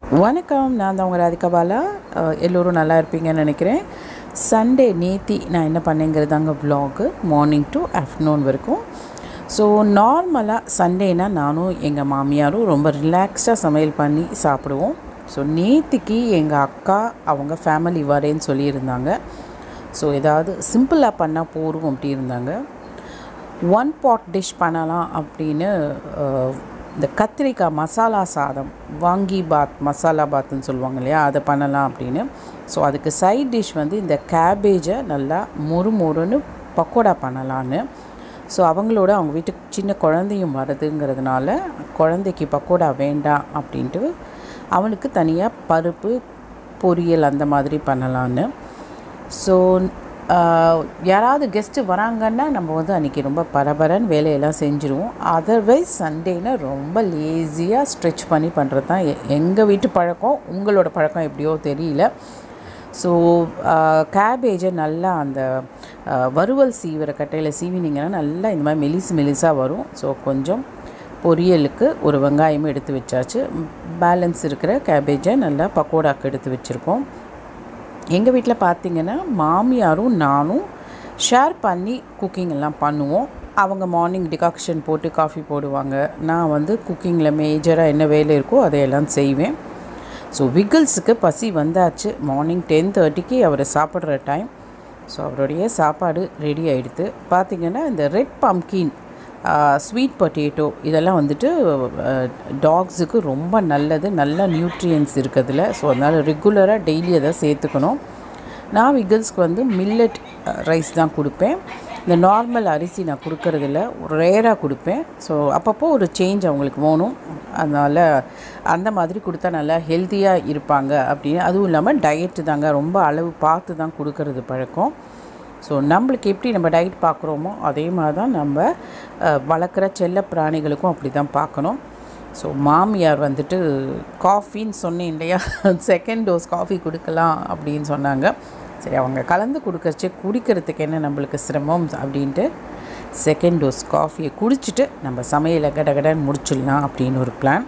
வணக்கம் நான் தான் உங்கள் ராதிகா பாலா அஹ், எல்லோரும் நல்லா இருப்பீங்கன்னு நினைக்கிறேன் சண்டே நேத்தி நான் என்ன பண்ணேங்கிறது அங்கே vlog மார்னிங் டு ஆஃப்டர்நூன் வரைக்கும் ஸோ நார்மலாக சண்டேனா நானும் எங்கள் மாமியாரும் ரொம்ப ரிலாக்ஸ்டாக சமையல் பண்ணி சாப்பிடுவோம் ஸோ நேத்திக்கு எங்கள் அக்கா அவங்க ஃபேமிலி வரேன்னு சொல்லியிருந்தாங்க ஸோ ஏதாவது சிம்பிளாக பண்ணால் போதும் அப்படி இருந்தாங்க ஒன் பாட் டிஷ் பண்ணலாம் அப்படின்னு அஹ், இந்த கத்திரிக்காய் மசாலா சாதம் வாங்கி பாத் மசாலா பாத்துன்னு சொல்லுவாங்க இல்லையா அதை பண்ணலாம் அப்படின்னு ஸோ அதுக்கு சைட் டிஷ் வந்து இந்த கேபேஜை நல்லா மொறு மொறுன்னு பக்கோடா பண்ணலான்னு ஸோ அவங்களோட அவங்க வீட்டுக்கு சின்ன குழந்தையும் வருதுங்கிறதுனால குழந்தைக்கு பக்கோடா வேண்டாம் அப்படின்ட்டு அவனுக்கு தனியாக பருப்பு பொரியல் அந்த மாதிரி பண்ணலான்னு ஸோ யாராவது கெஸ்ட்டு வராங்கன்னா நம்ம வந்து அன்றைக்கி ரொம்ப பரபரன்னு வேலையெல்லாம் செஞ்சுருவோம் அதர்வைஸ் சண்டேனா ரொம்ப லேசியாக ஸ்ட்ரெச் பண்ணி பண்ணுறது தான் எங்கள் வீட்டு பழக்கம் உங்களோட பழக்கம் எப்படியோ தெரியல ஸோ கேபேஜை நல்லா அந்த ஆஹ், வறுவல் சீவிர கட்டையில் சீவினீங்கன்னா நல்லா இந்த மாதிரி மெலிசு மெலிசாக வரும் ஸோ கொஞ்சம் பொரியலுக்கு ஒரு வெங்காயமும் எடுத்து வச்சாச்சு பேலன்ஸ் இருக்கிற கேபேஜை நல்லா பக்கோடாக்கு எடுத்து வச்சுருக்கோம் எங்கள் வீட்டில் பார்த்தீங்கன்னா மாமியாரும் நானும் ஷேர் பண்ணி குக்கிங் எல்லாம் பண்ணுவோம் அவங்க மார்னிங் டிகாக்ஷன் போட்டு காஃபி போடுவாங்க நான் வந்து குக்கிங்கில் மேஜராக என்ன வேலை இருக்கோ அதையெல்லாம் செய்வேன் ஸோ விக்கிள்ஸுக்கு பசி வந்தாச்சு மார்னிங் டென் தேர்ட்டிக்கு அவர் சாப்பிட்ற டைம் ஸோ அவருடைய சாப்பாடு ரெடி ஆகிடுது பார்த்திங்கன்னா இந்த ரெட் பம்கின் ஸ்வீட் பொட்டேட்டோ இதெல்லாம் வந்துட்டு டாக்ஸுக்கு ரொம்ப நல்லது நல்ல நியூட்ரியன்ஸ் இருக்குதுல ஸோ அதனால் ரெகுலராக டெய்லி அதை சேர்த்துக்கணும் நான் விகிள்ஸ்க்கு வந்து மில்லட் ரைஸ் தான் கொடுப்பேன் இந்த நார்மல் அரிசி நான் கொடுக்கறதில்ல ரேராக கொடுப்பேன் ஸோ அப்பப்போ ஒரு சேஞ்ச் அவங்களுக்கு வேணும் அதனால் அந்த மாதிரி கொடுத்தா நல்லா ஹெல்த்தியாக இருப்பாங்க அப்படின்னு அதுவும் இல்லாமல் டயட்டு தாங்க ரொம்ப அளவு பார்த்து தான் கொடுக்கறது பழக்கம் ஸோ நம்மளுக்கு எப்படி நம்ம டயட் பார்க்குறோமோ அதே மாதிரி தான் நம்ம அஹ், வளர்க்குற செல்ல பிராணிகளுக்கும் அப்படி தான் பார்க்கணும் ஸோ மாமியார் வந்துட்டு காஃபின்னு சொன்னேன் இல்லையா செகண்ட் டோஸ் காஃபி கொடுக்கலாம் அப்படின்னு சொன்னாங்க சரி அவங்க கலந்து கொடுக்கறச்சு குடிக்கிறதுக்கு என்ன நம்மளுக்கு சிரமம் அப்படின்ட்டு செகண்ட் டோஸ் காஃபியை குடிச்சிட்டு நம்ம சமையலை கடகடன்னு முடிச்சிடலாம் அப்படின்னு ஒரு பிளான்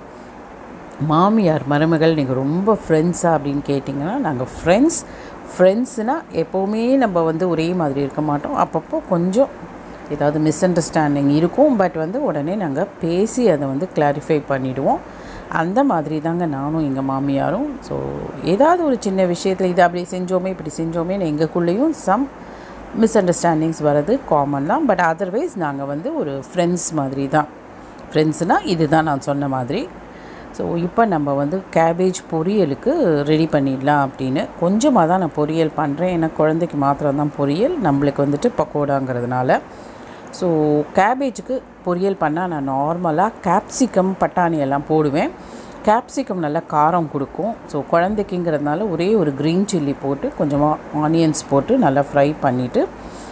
மாமியார் மருமகள் நீங்கள் ரொம்ப ஃப்ரெண்ட்ஸா அப்படின்னு கேட்டிங்கன்னா நாங்கள் ஃப்ரெண்ட்ஸ் ஃப்ரெண்ட்ஸ்னால் எப்போவுமே நம்ம வந்து ஒரே மாதிரி இருக்க மாட்டோம் அப்பப்போ கொஞ்சம் ஏதாவது மிஸ் அண்டர்ஸ்டாண்டிங் இருக்கும் பட் வந்து உடனே நாங்கள் பேசி அதை வந்து கிளாரிஃபை பண்ணிவிடுவோம் அந்த மாதிரி தாங்க நானும் எங்கள் மாமியாரும் ஸோ ஏதாவது ஒரு சின்ன விஷயத்தில் இது அப்படி செஞ்சோமே இப்படி செஞ்சோமே எங்களுக்குள்ளேயும் சம் மிஸ் அண்டர்ஸ்டாண்டிங்ஸ் வர்றது காமன் தான் பட் அதர்வைஸ் நாங்கள் வந்து ஒரு ஃப்ரெண்ட்ஸ் மாதிரி தான் ஃப்ரெண்ட்ஸ்னால் இதுதான் நான் சொன்ன மாதிரி ஸோ இப்போ நம்ம வந்து கேபேஜ் பொரியலுக்கு ரெடி பண்ணிடலாம் அப்படின்னு கொஞ்சமாக தான் நான் பொரியல் பண்ணுறேன் ஏன்னா குழந்தைக்கு மாத்திரம் தான் பொரியல் நம்மளுக்கு வந்துட்டு பக்கோடாங்கிறதுனால ஸோ கேபேஜுக்கு பொரியல் பண்ணால் நான் நார்மலாக கேப்சிகம் பட்டாணி எல்லாம் போடுவேன் கேப்சிகம் நல்லா காரம் கொடுக்கும் ஸோ குழந்தைக்குங்கிறதுனால ஒரே ஒரு க்ரீன் சில்லி போட்டு கொஞ்சமாக ஆனியன்ஸ் போட்டு நல்லா ஃப்ரை பண்ணிவிட்டு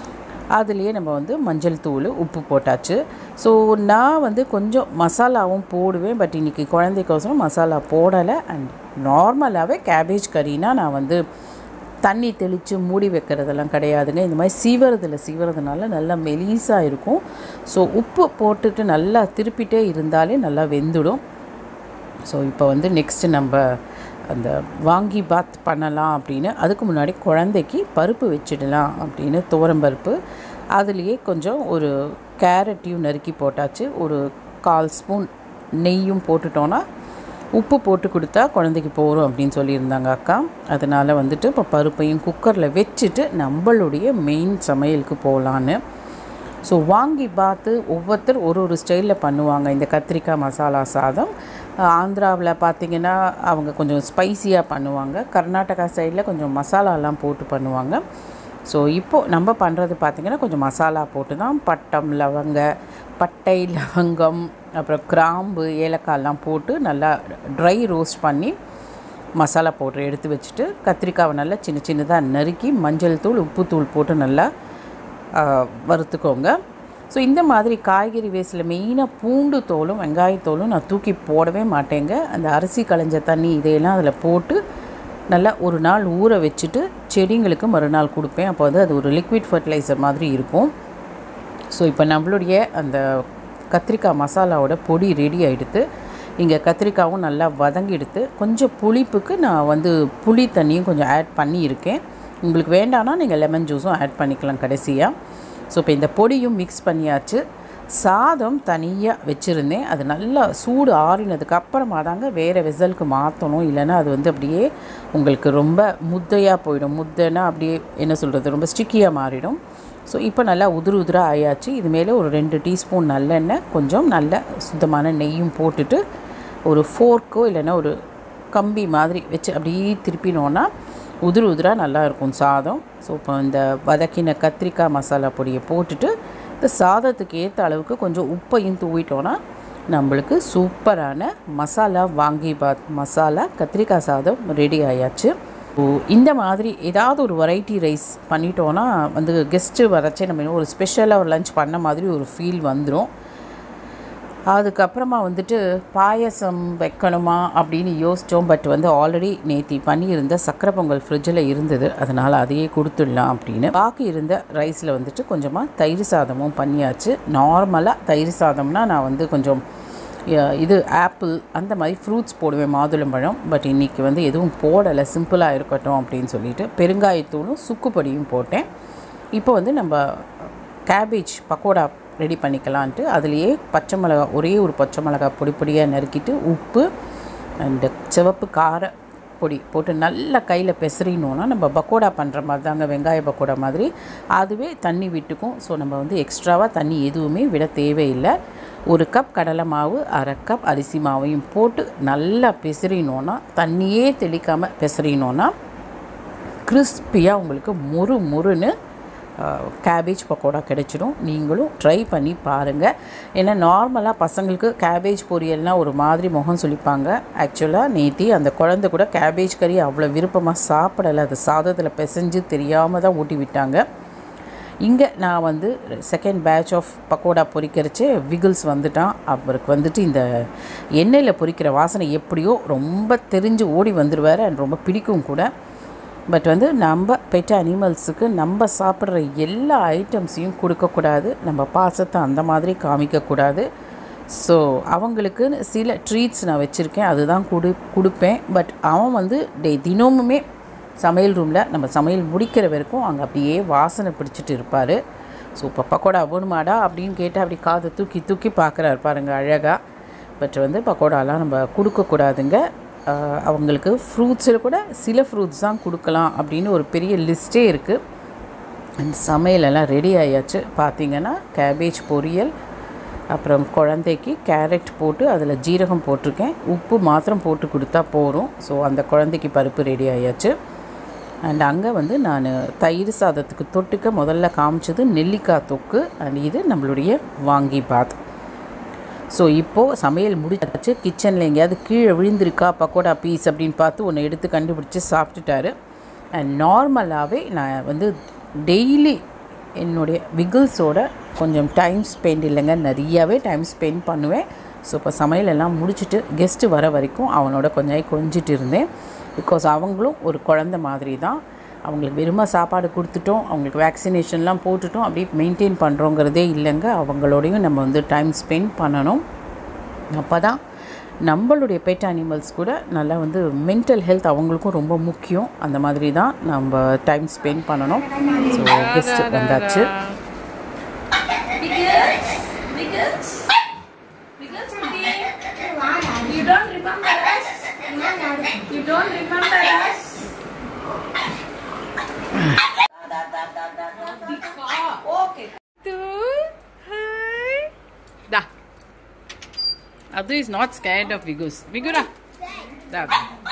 அதுலேயே நம்ம வந்து மஞ்சள் தூள் உப்பு போட்டாச்சு ஸோ நான் வந்து கொஞ்சம் மசாலாவும் போடுவேன் பட் இன்றைக்கி குழந்தைக்கோசரம் மசாலா போடலை அண்ட் நார்மலாகவே கேபேஜ் கறினா நான் வந்து தண்ணி தெளித்து மூடி வைக்கிறதெல்லாம் கிடையாதுங்க இந்த மாதிரி சீவறதில் சீவறதுனால நல்லா மெலிசாக இருக்கும் ஸோ உப்பு போட்டுட்டு நல்லா திருப்பிட்டே இருந்தாலே நல்லா வெந்துடும் ஸோ இப்போ வந்து நெக்ஸ்ட்டு நம்ம அந்த வாங்கி பாத் பண்ணலாம் அப்படின்னு அதுக்கு முன்னாடி குழந்தைக்கு பருப்பு வச்சிடலாம் அப்படின்னு துவரம்பருப்பு அதுலேயே கொஞ்சம் ஒரு கேரட்டையும் நறுக்கி போட்டாச்சு ஒரு கால் ஸ்பூன் நெய்யும் போட்டுட்டோன்னா உப்பு போட்டு கொடுத்தா குழந்தைக்கு போகிறோம் அப்படின்னு சொல்லியிருந்தாங்க அக்கா அதனால் வந்துட்டு இப்போ பருப்பையும் குக்கரில் வச்சுட்டு நம்மளுடைய மெயின் சமையலுக்கு போகலான்னு ஸோ வாங்கி பார்த்து ஒவ்வொருத்தர் ஒரு ஒரு ஸ்டைலில் பண்ணுவாங்க இந்த கத்திரிக்காய் மசாலா சாதம் ஆந்திராவில் பார்த்திங்கன்னா அவங்க கொஞ்சம் ஸ்பைசியாக பண்ணுவாங்க கர்நாடகா சைடில் கொஞ்சம் மசாலாலாம் போட்டு பண்ணுவாங்க ஸோ இப்போது நம்ம பண்ணுறது பார்த்திங்கன்னா கொஞ்சம் மசாலா போட்டு தான் பட்டம் லவங்க பட்டை லவங்கம் அப்புறம் கிராம்பு ஏலக்காய்லாம் போட்டு நல்லா ட்ரை ரோஸ்ட் பண்ணி மசாலா பவுட்ரு எடுத்து வச்சுட்டு கத்திரிக்காவை நல்லா சின்ன சின்னதாக நறுக்கி மஞ்சள் தூள் உப்புத்தூள் போட்டு நல்லா ஆ, வறுத்துக்கோங்க ஸோ இந்த மாதிரி காய்கறி வேஸ்ட்டில் மெயினாக பூண்டு தோலும் வெங்காயத்தோலும் நான் தூக்கி போடவே மாட்டேங்க அந்த அரிசி களைஞ்ச தண்ணி இதையெல்லாம் அதில் போட்டு நல்லா ஒரு நாள் ஊற வச்சுட்டு செடிங்களுக்கு மறுநாள் கொடுப்பேன் அப்போ வந்து அது ஒரு லிக்விட் ஃபர்டிலைசர் மாதிரி இருக்கும் ஸோ இப்போ நம்மளுடைய அந்த கத்திரிக்காய் மசாலாவோட பொடி ரெடி ஆகிடுது இங்கே கத்திரிக்காவும் நல்லா வதங்கி எடுத்து கொஞ்சம் புளிப்புக்கு நான் வந்து புளி தண்ணியும் கொஞ்சம் ஆட் பண்ணியிருக்கேன் உங்களுக்கு வேண்டாம்னா நீங்கள் லெமன் ஜூஸும் ஆட் பண்ணிக்கலாம் கடைசியாக ஸோ இப்போ இந்த பொடியும் மிக்ஸ் பண்ணியாச்சு சாதம் தனியாக வச்சுருந்தேன் அது நல்லா சூடு ஆறினதுக்கு அப்புறமா தாங்க வேறு வெசலுக்கு மாற்றணும் இல்லைன்னா அது வந்து அப்படியே உங்களுக்கு ரொம்ப முத்தையாக போயிடும் முத்தைனா அப்படியே என்ன சொல்கிறது ரொம்ப ஸ்டிக்கியாக மாறிடும் ஸோ இப்போ நல்லா உதிரு உதிராக ஆயாச்சு இது மேலே ஒரு ரெண்டு டீஸ்பூன் நல்லெண்ணெய் கொஞ்சம் நல்ல சுத்தமான நெய்யும் போட்டுட்டு ஒரு ஃபோர்க்கோ இல்லைன்னா ஒரு கம்பி மாதிரி வச்சு அப்படியே திருப்பினோன்னா உதிரு உதிராக நல்லா இருக்கும் சாதம் ஸோ இப்போ இந்த வதக்கின கத்திரிக்காய் மசாலா பொடியை போட்டுட்டு இந்த சாதத்துக்கு ஏற்ற அளவுக்கு கொஞ்சம் உப்பையும் தூவிட்டோன்னா நம்மளுக்கு சூப்பரான மசாலா வாங்கி பாத் மசாலா கத்திரிக்காய் சாதம் ரெடி ஆயாச்சு ஸோ இந்த மாதிரி ஏதாவது ஒரு வெரைட்டி ரைஸ் பண்ணிட்டோன்னா வந்து கெஸ்ட்டு வரச்சே நம்ம இன்னும் ஒரு ஸ்பெஷலாக ஒரு லஞ்ச் பண்ண மாதிரி ஒரு ஃபீல் வந்துடும் அதுக்கப்புறமா வந்துட்டு பாயசம் வைக்கணுமா அப்படின்னு யோசித்தோம் பட் வந்து ஆல்ரெடி நேத்தி பண்ணியிருந்த சக்கரை பொங்கல் ஃப்ரிட்ஜில் இருந்தது அதனால் அதையே கொடுத்துடலாம் அப்படின்னு பாக்கி இருந்த ரைஸில் வந்துட்டு கொஞ்சமாக தயிர் சாதமும் பண்ணியாச்சு நார்மலாக தயிர் சாதம்னா நான் வந்து கொஞ்சம் ய- இது ஆப்பிள் அந்த மாதிரி ஃப்ரூட்ஸ் போடுவேன் மாதுளம்பழம் பட் இன்றைக்கி வந்து எதுவும் போடலை சிம்பிளாக இருக்கட்டும் அப்படின்னு சொல்லிட்டு பெருங்காயத்தூளும் சுக்குப்பொடியும் போட்டேன் இப்போ வந்து நம்ம கேபேஜ் பக்கோடா ரெடி பண்ணிக்கலான்ட்டு அதுலேயே பச்சை மிளகா ஒரே ஒரு பச்சை மிளகா பொடி பொடியாக நறுக்கிட்டு உப்பு அண்டு சிவப்பு கார பொடி போட்டு நல்லா கையில் பெசறினோன்னா நம்ம பக்கோடா பண்ணுற மாதிரி தாங்க வெங்காய பக்கோடா மாதிரி அதுவே தண்ணி விட்டுக்கும் ஸோ நம்ம வந்து எக்ஸ்ட்ராவாக தண்ணி எதுவுமே விட தேவையில்லை ஒரு கப் கடலை மாவு அரை கப் அரிசி மாவையும் போட்டு நல்லா பெசறினோன்னா தண்ணியே தெளிக்காமல் பெசறினோன்னா கிறிஸ்பியாக உங்களுக்கு முறு முறுன்னு கேபேஜ் பக்கோடா கிடைச்சிடும் நீங்களும் ட்ரை பண்ணி பாருங்கள் ஏன்னா நார்மலாக பசங்களுக்கு கேபேஜ் பொரியல்னால் ஒரு மாதிரி முகம் சொல்லிப்பாங்க ஆக்சுவலாக நேத்தி அந்த குழந்தை கூட கேபேஜ் கறி அவ்வளோ விருப்பமாக சாப்பிடலை அது சாதத்தில் பிசைஞ்சு தெரியாமல் தான் ஊட்டி விட்டாங்க இங்கே நான் வந்து செகண்ட் பேட்ச் ஆஃப் பக்கோடா பொரிக்கிறச்சு விகில்ஸ் வந்துட்டான் அவருக்கு வந்துட்டு இந்த எண்ணெயில் பொரிக்கிற வாசனை எப்படியோ ரொம்ப தெரிஞ்சு ஓடி வந்துடுவார் அண்ட் ரொம்ப பிடிக்கும் கூட பட் வந்து நம்ம பெட் அனிமல்ஸுக்கு நம்ம சாப்பிட்ற எல்லா ஐட்டம்ஸையும் கொடுக்கக்கூடாது நம்ம பாசத்தை அந்த மாதிரி காமிக்கக்கூடாது ஸோ அவங்களுக்கு சில ட்ரீட்ஸ் நான் வச்சுருக்கேன் அதுதான் கொடு கொடுப்பேன் பட் அவன் வந்து டே தினமுமே சமையல் ரூமில் நம்ம சமையல் முடிக்கிற வரைக்கும் அங்கே அப்படியே வாசனை பிடிச்சிட்டு இருப்பார் ஸோ இப்போ பக்கோடா வேணுமாடா அப்படின்னு கேட்டால் அப்படி காதை தூக்கி தூக்கி பார்க்குறாரு பாருங்க அழகாக பட் வந்து பக்கோடாலாம் நம்ம கொடுக்கக்கூடாதுங்க ஆஹ் அவங்களுக்கு ஃப்ரூட்ஸில் கூட சில ஃப்ரூட்ஸ் தான் கொடுக்கலாம் அப்படின்னு ஒரு பெரிய லிஸ்ட்டே இருக்குது அந்த சமையலெல்லாம் ரெடி ஆயாச்சு பார்த்தீங்கன்னா கேபேஜ் பொரியல் அப்புறம் குழந்தைக்கு கேரட் போட்டு அதில் ஜீரகம் போட்டிருக்கேன் உப்பு மாத்திரம் போட்டு கொடுத்தா போதும் ஸோ அந்த குழந்தைக்கு பருப்பு ரெடி ஆயாச்சு அண்ட் அங்கே வந்து நான் தயிர் சாதத்துக்கு தொட்டுக்க முதல்ல காமிச்சது நெல்லிக்காய் தொக்கு அண்ட் இது நம்மளுடைய வாங்கி பாத் ஸோ இப்போது சமையல் முடிச்சாச்சு கிச்சனில் எங்கேயாவது கீழே விழுந்திருக்கா பக்கோடா பீஸ் அப்படின்னு பார்த்து ஒன்று எடுத்து கண்டுபிடிச்சி சாப்பிட்டுட்டாரு அண்ட் நார்மலாகவே நான் வந்து டெய்லி என்னுடைய விகிள்ஸோட கொஞ்சம் டைம் ஸ்பெண்ட் இல்லைங்க நிறையாவே டைம் ஸ்பெண்ட் பண்ணுவேன் ஸோ இப்போ சமையல் எல்லாம் முடிச்சுட்டு கெஸ்ட்டு வர வரைக்கும் அவனோட கொஞ்ச நேரம் கொஞ்சிட்டு இருந்தேன் பிகாஸ் அவங்களும் ஒரு குழந்த மாதிரி தான் அவங்களுக்கு வெறுமை சாப்பாடு கொடுத்துட்டோம் அவங்களுக்கு வேக்சினேஷன்லாம் போட்டுட்டோம் அப்படியே மெயின்டைன் பண்ணுறோங்கிறதே இல்லைங்க அவங்களோடையும் நம்ம வந்து டைம் ஸ்பெண்ட் பண்ணணும் அப்போ தான் நம்மளுடைய பெட் அனிமல்ஸ் கூட நல்லா வந்து மென்டல் ஹெல்த் அவங்களுக்கும் ரொம்ப முக்கியம் அந்த மாதிரி தான் நம்ம டைம் ஸ்பெண்ட் பண்ணணும் ஸோ கெஸ்ட் வந்தாச்சு Because, because, because we, you don't remember us. You don't remember us. Okay. Da. Adu is not scared of Vigus. Vigura. Da.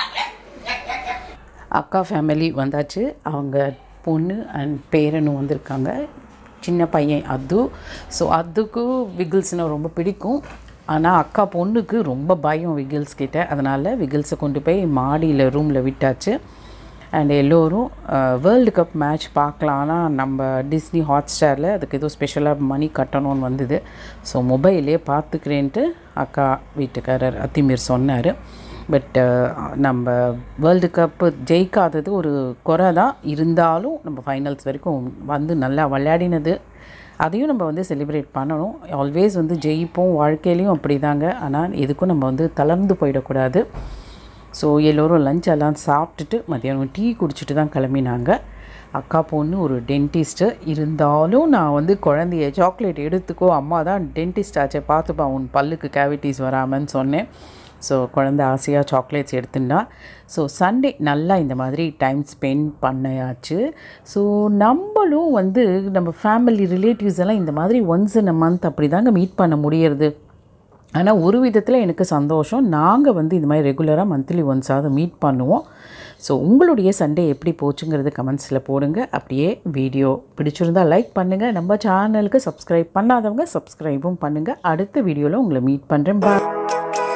அக்கா ஃபேமிலி வந்தாச்சு அவங்க பொண்ணு அண்ட் பேரனும் வந்திருக்காங்க சின்ன பையன் அது ஸோ அதுக்கு விகில்ஸ்னால் ரொம்ப பிடிக்கும் ஆனால் அக்கா பொண்ணுக்கு ரொம்ப பயம் விகில்ஸ் கிட்ட அதனால் விகில்ஸை கொண்டு போய் மாடியில் ரூமில் விட்டாச்சு அண்ட் எல்லோரும் வேர்ல்டு கப் மேட்ச் பார்க்கலாம் ஆனால் நம்ம டிஸ்னி ஹாட் ஸ்டாரில் அதுக்கு ஏதோ ஸ்பெஷலாக மணி கட்டணும்னு வந்தது ஸோ மொபைலே பார்த்துக்கிறேன்ட்டு அக்கா வீட்டுக்காரர் அத்திமீர் சொன்னார் பட் நம்ம வேர்ல்டு கப்பு ஜெயிக்காதது ஒரு குறை தான் இருந்தாலும் நம்ம ஃபைனல்ஸ் வரைக்கும் வந்து நல்லா விளையாடினது அதையும் நம்ம வந்து செலிப்ரேட் பண்ணணும் ஆல்வேஸ் வந்து ஜெயிப்போம் வாழ்க்கையிலையும் அப்படி தாங்க ஆனால் எதுக்கும் நம்ம வந்து தளர்ந்து போயிடக்கூடாது ஸோ எல்லோரும் லஞ்ச் எல்லாம் சாப்பிட்டுட்டு மத்தியானம் டீ குடிச்சிட்டு தான் கிளம்பினாங்க அக்கா பொண்ணு ஒரு டென்டிஸ்ட்டு இருந்தாலும் நான் வந்து குழந்தைய சாக்லேட் எடுத்துக்கோ அம்மா தான் டென்டிஸ்ட் ஆச்சே பார்த்துப்பா உன் பல்லுக்கு கேவிட்டிஸ் வராமன்னு சொன்னேன் ஸோ குழந்தை ஆசையாக சாக்லேட்ஸ் எடுத்துட்டா ஸோ சண்டே நல்லா இந்த மாதிரி டைம் ஸ்பெண்ட் பண்ணியாச்சு ஸோ நம்மளும் வந்து நம்ம ஃபேமிலி ரிலேட்டிவ்ஸ் எல்லாம் இந்த மாதிரி ஒன்ஸ் இன் அ மந்த் அப்படி தாங்க மீட் பண்ண முடியறது ஆனால் ஒரு விதத்தில் எனக்கு சந்தோஷம் நாங்கள் வந்து இது மாதிரி ரெகுலராக மந்த்லி ஒன்ஸாவது மீட் பண்ணுவோம் ஸோ உங்களுடைய சண்டே எப்படி போச்சுங்கிறது கமெண்ட்ஸில் போடுங்க அப்படியே வீடியோ பிடிச்சிருந்தா லைக் பண்ணுங்கள் நம்ம சேனலுக்கு சப்ஸ்கிரைப் பண்ணாதவங்க சப்ஸ்கிரைபும் பண்ணுங்கள் அடுத்த வீடியோவில் உங்களை மீட் பண்ணுறேன் பாய்